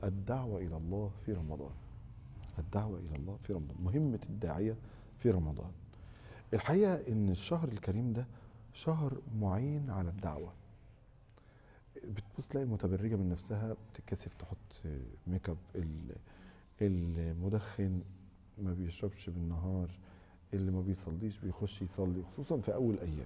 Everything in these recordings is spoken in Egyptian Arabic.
الدعوة إلى الله في رمضان الدعوة إلى الله في رمضان مهمة الداعية في رمضان الحقيقة إن الشهر الكريم ده شهر معين على الدعوة بتبص تلاقي المتبرجة من نفسها بتتكسف تحط ميك اب ال- المدخن ما بيشربش بالنهار اللي ما بيصليش بيخش يصلي خصوصا في أول أيام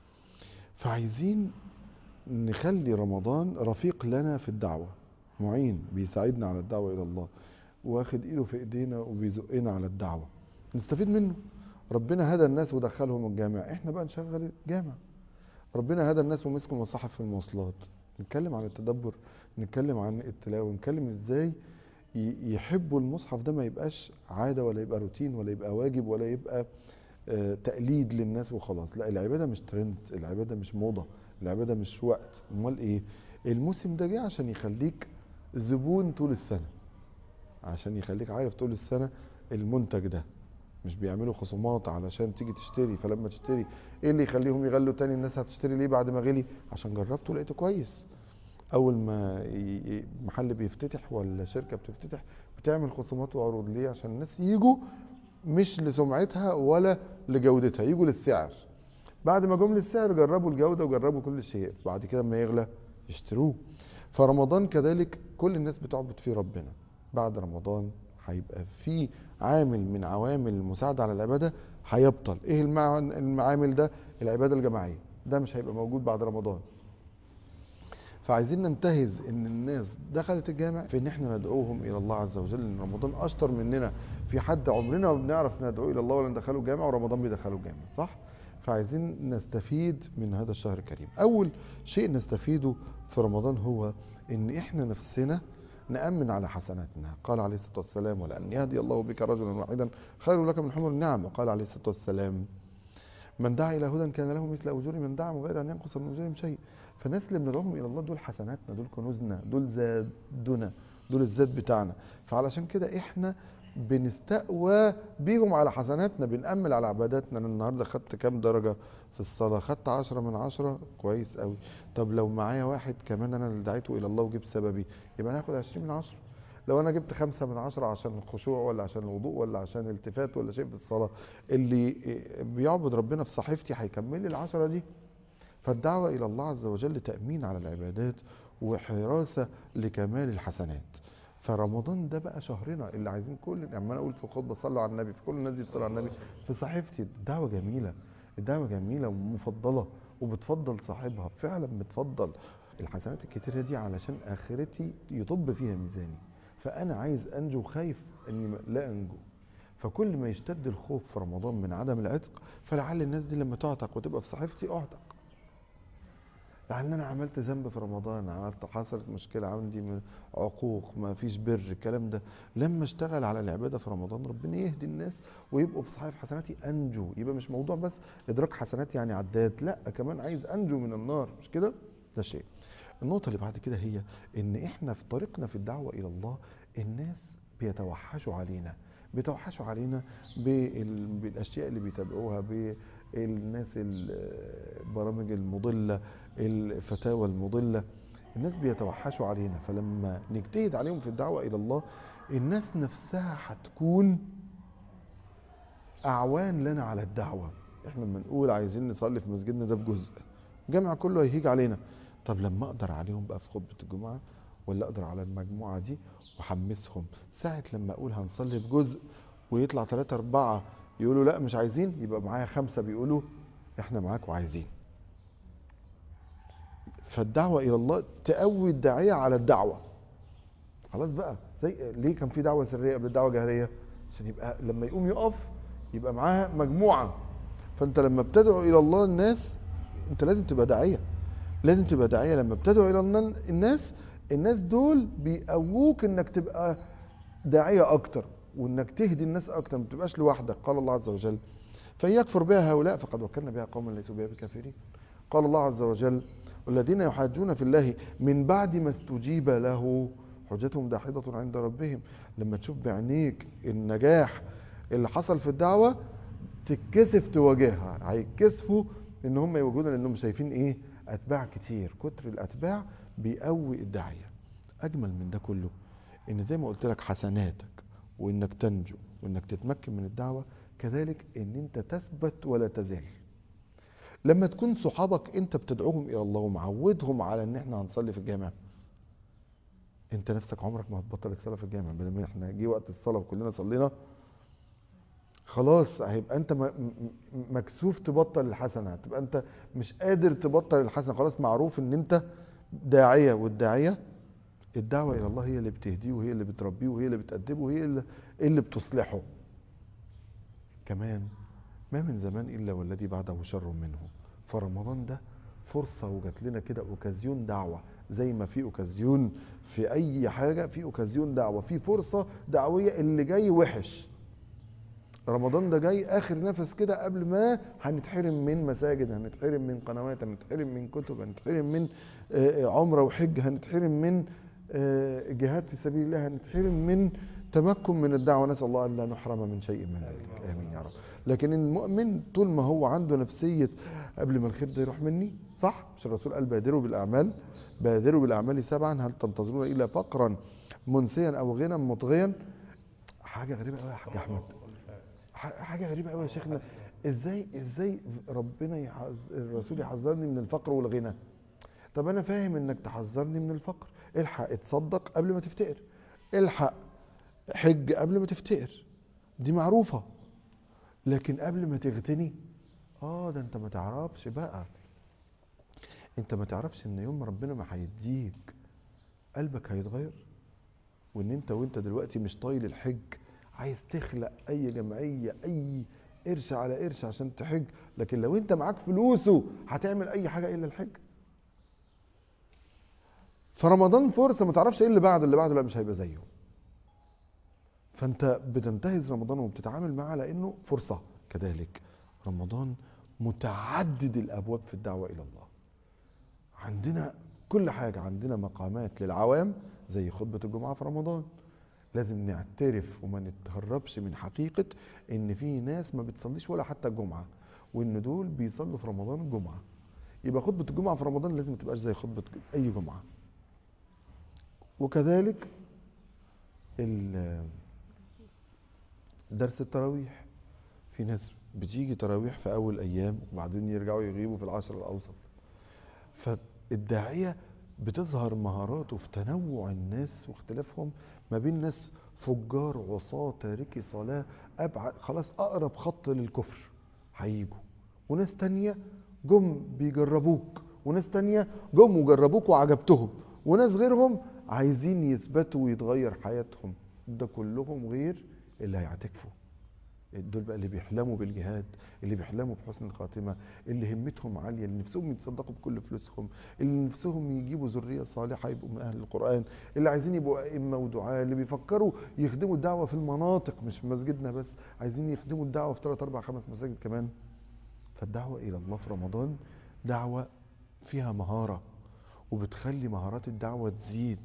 فعايزين نخلي رمضان رفيق لنا في الدعوة معين بيساعدنا على الدعوة إلى الله واخد إيده في إيدينا وبيزقنا على الدعوة نستفيد منه ربنا هدى الناس ودخلهم الجامع احنا بقى نشغل الجامع ربنا هدى الناس ومسكوا مصاحف في المواصلات نتكلم عن التدبر نتكلم عن التلاوة نتكلم ازاي ي- يحبوا المصحف ده ما يبقاش عادة ولا يبقى روتين ولا يبقى واجب ولا يبقى آه، تقليد للناس وخلاص لا العبادة مش ترند العبادة مش موضة العبادة مش وقت امال ايه الموسم ده جه عشان يخليك زبون طول السنة عشان يخليك عارف طول السنة المنتج ده مش بيعملوا خصومات علشان تيجي تشتري فلما تشتري ايه اللي يخليهم يغلوا تاني الناس هتشتري ليه بعد ما غلي عشان جربته لقيته كويس اول ما ي- ي- محل بيفتتح ولا شركة بتفتتح بتعمل خصومات وعروض ليه عشان الناس يجوا مش لسمعتها ولا لجودتها يجوا للسعر بعد ما جم للسعر جربوا الجودة وجربوا كل شيء بعد كده ما يغلى يشتروه فرمضان كذلك كل الناس بتعبد فيه ربنا بعد رمضان هيبقى في عامل من عوامل المساعدة على العبادة هيبطل ايه المع- المعامل ده العبادة الجماعية ده مش هيبقى موجود بعد رمضان فعايزين ننتهز ان الناس دخلت الجامع في ان احنا ندعوهم الى الله عز وجل ان رمضان اشطر مننا في حد عمرنا ما بنعرف ندعوه الى الله ولا ندخله الجامع ورمضان بيدخله الجامع صح فعايزين نستفيد من هذا الشهر الكريم اول شيء نستفيده في رمضان هو ان احنا نفسنا نأمن على حسناتنا قال عليه الصلاة والسلام ولأن يهدي الله بك رجلا واحدا خير لك من حمر النعم وقال عليه الصلاة والسلام من دعا إلى هدى كان له مثل أجور من دعا من غير أن ينقص من أجورهم شيء فالناس اللي بندعوهم إلى الله دول حسناتنا دول كنوزنا دول زادنا دول الزاد بتاعنا فعلشان كده إحنا بنستقوى بيهم على حسناتنا بنأمل على عباداتنا أنا النهاردة خدت كام درجة في الصلاة خدت عشرة من عشرة كويس قوي طب لو معايا واحد كمان أنا اللي دعيته إلى الله وجيب سببي يبقى ناخد عشرين من عشرة لو انا جبت خمسة من عشرة عشان الخشوع ولا عشان الوضوء ولا عشان التفات ولا شيء في الصلاة اللي بيعبد ربنا في صحيفتي هيكمل لي العشرة دي فالدعوة إلى الله عز وجل تأمين على العبادات وحراسة لكمال الحسنات فرمضان ده بقى شهرنا اللي عايزين كل لما انا اقول في خطبه صلوا على النبي في كل الناس دي تصلي على النبي في صحيفتي الدعوه جميله الدعوه جميله ومفضله وبتفضل صاحبها فعلا بتفضل الحسنات الكتيره دي علشان اخرتي يطب فيها ميزاني فانا عايز انجو خايف اني لا انجو فكل ما يشتد الخوف في رمضان من عدم العتق فلعل الناس دي لما تعتق وتبقى في صحيفتي اعتق لان انا عملت ذنب في رمضان عملت حصلت مشكله عندي من عقوق ما فيش بر الكلام ده لما اشتغل على العباده في رمضان ربنا يهدي الناس ويبقوا في صحيف حسناتي انجو يبقى مش موضوع بس ادراك حسنات يعني عداد لا كمان عايز انجو من النار مش كده ده شيء النقطه اللي بعد كده هي ان احنا في طريقنا في الدعوه الى الله الناس بيتوحشوا علينا بيتوحشوا علينا بال- بالاشياء اللي بيتابعوها بالناس البرامج المضله الفتاوى المضله الناس بيتوحشوا علينا فلما نجتهد عليهم في الدعوه الى الله الناس نفسها هتكون اعوان لنا على الدعوه احنا لما نقول عايزين نصلي في مسجدنا ده بجزء الجامع كله هيهيج علينا طب لما اقدر عليهم بقى في خطبه الجمعه ولا اقدر على المجموعه دي واحمسهم ساعه لما اقول هنصلي بجزء ويطلع ثلاثة أربعة يقولوا لا مش عايزين يبقى معايا خمسة بيقولوا احنا معاك وعايزين فالدعوة إلى الله تقوي الداعية على الدعوة خلاص بقى زي ليه كان في دعوة سرية قبل الدعوة جهرية عشان يبقى لما يقوم يقف يبقى معاه مجموعة فأنت لما بتدعو إلى الله الناس أنت لازم تبقى داعية لازم تبقى داعية لما بتدعو إلى الن- الناس الناس دول بيقووك إنك تبقى داعية أكتر وإنك تهدي الناس أكتر ما تبقاش لوحدك قال الله عز وجل فإن يكفر بها هؤلاء فقد وكلنا بها قوما ليسوا بها بكافرين قال الله عز وجل والذين يحاجون في الله من بعد ما استجيب له حجتهم داحضة عند ربهم لما تشوف بعينيك النجاح اللي حصل في الدعوة تتكسف تواجهها هيتكسفوا ان هم يواجهونا لانهم شايفين ايه اتباع كتير كتر الاتباع بيقوي الداعية اجمل من ده كله ان زي ما قلت لك حسناتك وانك تنجو وانك تتمكن من الدعوة كذلك ان انت تثبت ولا تزال لما تكون صحابك انت بتدعوهم الى الله ومعودهم على ان احنا هنصلي في الجامع انت نفسك عمرك ما هتبطل الصلاه في الجامع بدل ما احنا جه وقت الصلاه وكلنا صلينا خلاص هيبقى انت م- م- مكسوف تبطل الحسنه هتبقى انت مش قادر تبطل الحسنه خلاص معروف ان انت داعيه والداعيه الدعوه الى الله هي اللي بتهديه وهي اللي بتربيه وهي اللي بتأدبه وهي اللي, اللي بتصلحه كمان ما من زمان الا والذي بعده شر منه فرمضان ده فرصه وجات لنا كده اوكازيون دعوه زي ما في اوكازيون في اي حاجه في اوكازيون دعوه في فرصه دعويه اللي جاي وحش رمضان ده جاي اخر نفس كده قبل ما هنتحرم من مساجد هنتحرم من قنوات هنتحرم من كتب هنتحرم من آه، عمره وحج هنتحرم من آه، جهاد في سبيل الله هنتحرم من تمكن من الدعوه نسال الله ان لا نحرم من شيء من ذلك امين يا رب لكن المؤمن طول ما هو عنده نفسيه قبل ما الخير ده يروح مني صح مش الرسول قال بادروا بالاعمال بادروا بالاعمال سبعا هل تنتظرون الا فقرا منسيا او غنى مطغيا حاجه غريبه قوي يا حاج احمد ح- حاجه غريبه قوي يا شيخنا ازاي ازاي ربنا يحز... الرسول يحذرني من الفقر والغنى طب انا فاهم انك تحذرني من الفقر الحق اتصدق قبل ما تفتقر الحق حج قبل ما تفتقر دي معروفه لكن قبل ما تغتني اه ده انت ما تعرفش بقى انت ما تعرفش ان يوم ما ربنا ما هيديك قلبك هيتغير وان انت وانت دلوقتي مش طايل الحج عايز تخلق اي جمعيه اي قرش على قرش عشان تحج لكن لو انت معاك فلوسه هتعمل اي حاجه الا الحج فرمضان فرصه ما تعرفش ايه اللي بعده اللي بعده لا مش هيبقى زيه فانت بتنتهز رمضان وبتتعامل معاه على انه فرصه كذلك رمضان متعدد الابواب في الدعوه الى الله عندنا كل حاجه عندنا مقامات للعوام زي خطبه الجمعه في رمضان لازم نعترف وما نتهربش من حقيقه ان في ناس ما بتصليش ولا حتى الجمعه وان دول بيصلوا في رمضان الجمعه يبقى خطبه الجمعه في رمضان لازم ما تبقاش زي خطبه اي جمعه وكذلك ال- درس التراويح في ناس بتيجي تراويح في اول ايام وبعدين يرجعوا يغيبوا في العشر الاوسط فالداعيه بتظهر مهاراته في تنوع الناس واختلافهم ما بين ناس فجار عصاة تاركي صلاة أبعد خلاص أقرب خط للكفر هيجوا وناس تانية جم بيجربوك وناس تانية جم وجربوك وعجبتهم وناس غيرهم عايزين يثبتوا ويتغير حياتهم ده كلهم غير اللي هيعتكفوا دول بقى اللي بيحلموا بالجهاد اللي بيحلموا بحسن الخاتمة اللي همتهم عالية اللي نفسهم يتصدقوا بكل فلوسهم اللي نفسهم يجيبوا ذرية صالحة يبقوا من أهل القرآن اللي عايزين يبقوا أئمة ودعاة اللي بيفكروا يخدموا الدعوة في المناطق مش في مسجدنا بس عايزين يخدموا الدعوة في 3 4 5 مساجد كمان فالدعوة إلى الله في رمضان دعوة فيها مهارة وبتخلي مهارات الدعوة تزيد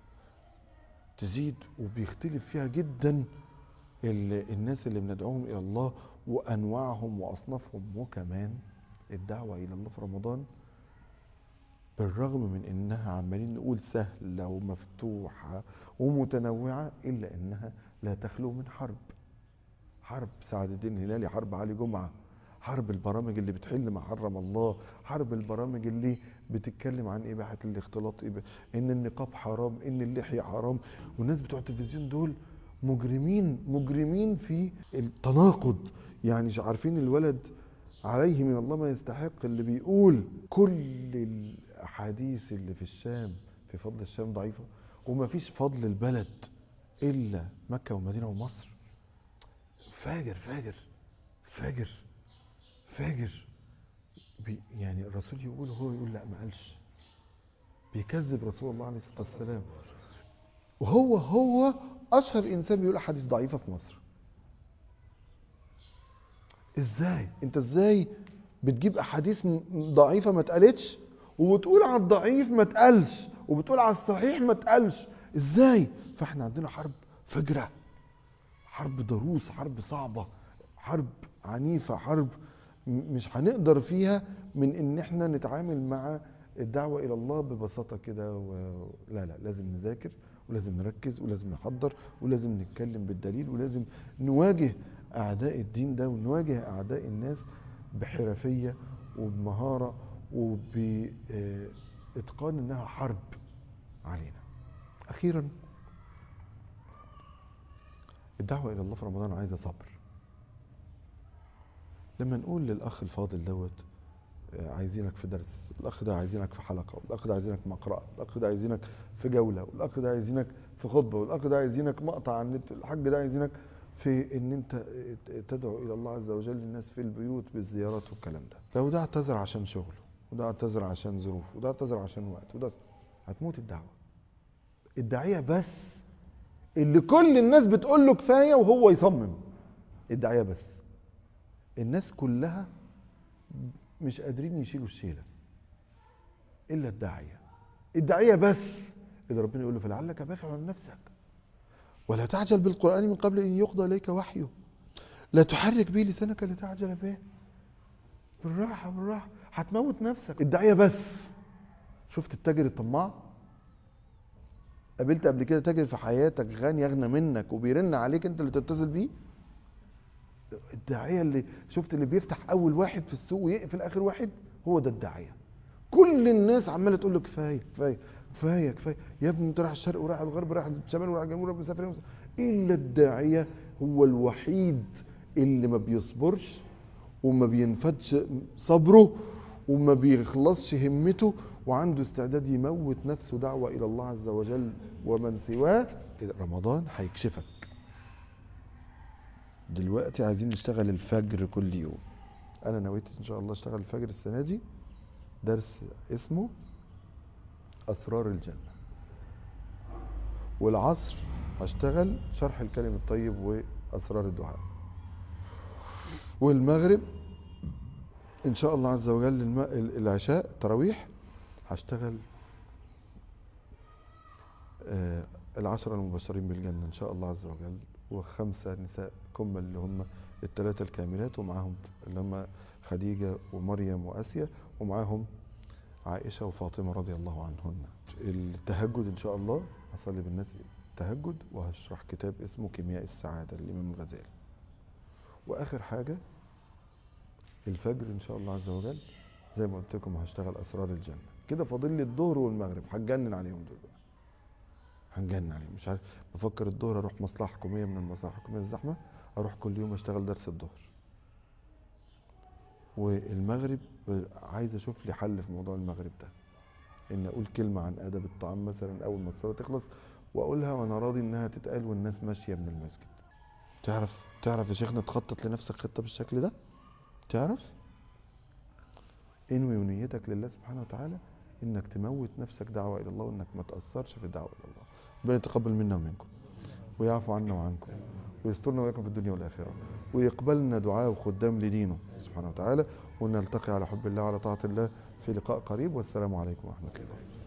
تزيد وبيختلف فيها جدا ال- الناس اللي بندعوهم الى الله وانواعهم واصنافهم وكمان الدعوه الى الله في رمضان بالرغم من انها عمالين نقول سهله ومفتوحه ومتنوعه الا انها لا تخلو من حرب حرب سعد الدين الهلالي حرب علي جمعه حرب البرامج اللي بتحل ما حرم الله حرب البرامج اللي بتتكلم عن اباحه الاختلاط إب... ان النقاب حرام ان اللحيه حرام والناس بتوع التلفزيون دول مجرمين مجرمين في التناقض يعني مش عارفين الولد عليه من الله ما يستحق اللي بيقول كل الاحاديث اللي في الشام في فضل الشام ضعيفه وما فيش فضل البلد الا مكه ومدينه ومصر فاجر فاجر فاجر فاجر بي يعني الرسول يقول هو يقول لا ما قالش بيكذب رسول الله عليه الصلاه والسلام وهو هو اشهر انسان بيقول احاديث ضعيفه في مصر ازاي انت ازاي بتجيب احاديث م- ضعيفه ما اتقالتش وبتقول على الضعيف ما اتقالش وبتقول على الصحيح ما اتقالش ازاي فاحنا عندنا حرب فجره حرب ضروس حرب صعبه حرب عنيفه حرب م- مش هنقدر فيها من ان احنا نتعامل مع الدعوه الى الله ببساطه كده و... لا لا لازم نذاكر ولازم نركز ولازم نحضر ولازم نتكلم بالدليل ولازم نواجه اعداء الدين ده ونواجه اعداء الناس بحرفيه وبمهاره وباتقان انها حرب علينا اخيرا الدعوه الى الله في رمضان عايزه صبر لما نقول للاخ الفاضل دوت آه، عايزينك في درس الاخ ده عايزينك في حلقه والاخ ده عايزينك مقرأة والاخ ده عايزينك في جوله والاخ ده عايزينك في خطبه والاخ ده عايزينك مقطع على النت الحاج ده عايزينك في ان انت تدعو الى الله عز وجل الناس في البيوت بالزيارات والكلام ده لو ده اعتذر عشان شغله وده اعتذر عشان ظروف وده اعتذر عشان وقت وده هتموت الدعوه الداعيه بس اللي كل الناس بتقول له كفايه وهو يصمم الداعيه بس الناس كلها مش قادرين يشيلوا الشيله الا الداعيه الداعيه بس اللي ربنا يقول له فلعلك باخع عن نفسك ولا تعجل بالقران من قبل ان يقضى اليك وحيه لا تحرك به لسانك لتعجل به بالراحه بالراحه هتموت نفسك الداعيه بس شفت التاجر الطماع قابلت قبل كده تاجر في حياتك غني اغنى منك وبيرن عليك انت اللي تتصل بيه الداعيه اللي شفت اللي بيفتح اول واحد في السوق ويقفل اخر واحد هو ده الداعيه كل الناس عماله تقول له كفايه كفايه كفايه كفايه يا ابني انت رايح الشرق ورايح الغرب رايح الشمال ورايح الجنوب ورايح مسافر هنا الا الداعيه هو الوحيد اللي ما بيصبرش وما بينفدش صبره وما بيخلصش همته وعنده استعداد يموت نفسه دعوة إلى الله عز وجل ومن سواه رمضان هيكشفك دلوقتي عايزين نشتغل الفجر كل يوم أنا نويت إن شاء الله أشتغل الفجر السنة دي درس اسمه أسرار الجنة والعصر هشتغل شرح الكلم الطيب وأسرار الدعاء والمغرب ان شاء الله عز وجل الم... ال- العشاء التراويح هشتغل آه العشرة المبشرين بالجنة ان شاء الله عز وجل وخمسة نساء كمل اللي هم الثلاثة الكاملات ومعاهم اللي هم خديجة ومريم وآسيا ومعاهم عائشة وفاطمة رضي الله عنهن التهجد ان شاء الله هصلي بالناس التهجد وهشرح كتاب اسمه كيمياء السعادة للإمام الغزالي واخر حاجة الفجر ان شاء الله عز وجل زي ما قلت لكم هشتغل اسرار الجنه كده فاضل لي الظهر والمغرب هتجنن عليهم دول بقى هنجنن عليهم مش عارف بفكر الظهر اروح مصلحه حكوميه من المصالح الحكوميه الزحمه اروح كل يوم اشتغل درس الظهر والمغرب عايز اشوف لي حل في موضوع المغرب ده ان اقول كلمه عن ادب الطعام مثلا اول ما الصلاه تخلص واقولها وانا راضي انها تتقال والناس ماشيه من المسجد تعرف تعرف يا شيخنا تخطط لنفسك خطه بالشكل ده تعرف انوي ونيتك لله سبحانه وتعالى انك تموت نفسك دعوه الى الله وانك ما تاثرش في الدعوه الى الله ربنا يتقبل منا ومنكم ويعفو عنا وعنكم ويسترنا وياكم في الدنيا والاخره ويقبلنا دعاء وخدام لدينه سبحانه وتعالى ونلتقي على حب الله وعلى طاعه الله في لقاء قريب والسلام عليكم ورحمه الله